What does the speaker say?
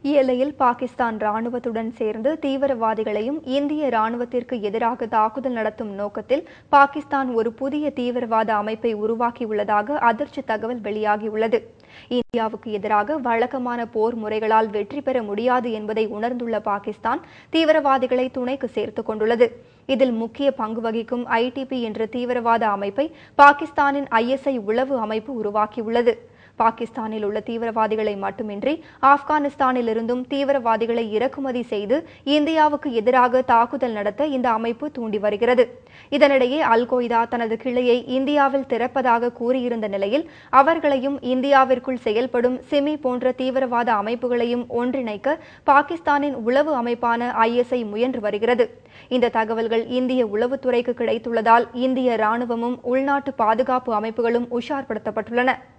எல்லையில் பாகிஸ்தான் ராணுவத்துடன் சேர்ந்து தீவிரவாதிகளையும் இந்திய ராணுவத்திற்கு எதிராக தாக்குதல் நடத்தும் நோக்கத்தில் பாகிஸ்தான் ஒரு புதிய தீவிரவாத அமைப்பை உருவாக்கியுள்ளதாக அதிர்ச்சி தகவல் வெளியாகியுள்ளது இந்தியாவுக்கு எதிராக வழக்கமான போர் முறைகளால் வெற்றி பெற முடியாது என்பதை உணர்ந்துள்ள பாகிஸ்தான் தீவிரவாதிகளை துணைக்கு சேர்த்துக் கொண்டுள்ளது இதில் முக்கிய பங்கு வகிக்கும் ஐடிபி என்ற தீவிரவாத அமைப்பை பாகிஸ்தானின் ஐஎஸ்ஐ உளவு அமைப்பு உருவாக்கியுள்ளது பாகிஸ்தானில் உள்ள தீவிரவாதிகளை மட்டுமின்றி ஆப்கானிஸ்தானில் இருந்தும் தீவிரவாதிகளை இறக்குமதி செய்து இந்தியாவுக்கு எதிராக தாக்குதல் நடத்த இந்த அமைப்பு தூண்டி வருகிறது இதனிடையே அல் கொய்தா தனது கிளையை இந்தியாவில் திறப்பதாக கூறியிருந்த நிலையில் அவர்களையும் இந்தியாவிற்குள் செயல்படும் சிமி போன்ற தீவிரவாத அமைப்புகளையும் ஒன்றிணைக்க பாகிஸ்தானின் உளவு அமைப்பான ஐஎஸ்ஐ முயன்று வருகிறது இந்த தகவல்கள் இந்திய உளவுத்துறைக்கு கிடைத்துள்ளதால் இந்திய ராணுவமும் உள்நாட்டு பாதுகாப்பு அமைப்புகளும் உஷார்படுத்தப்பட்டுள்ளன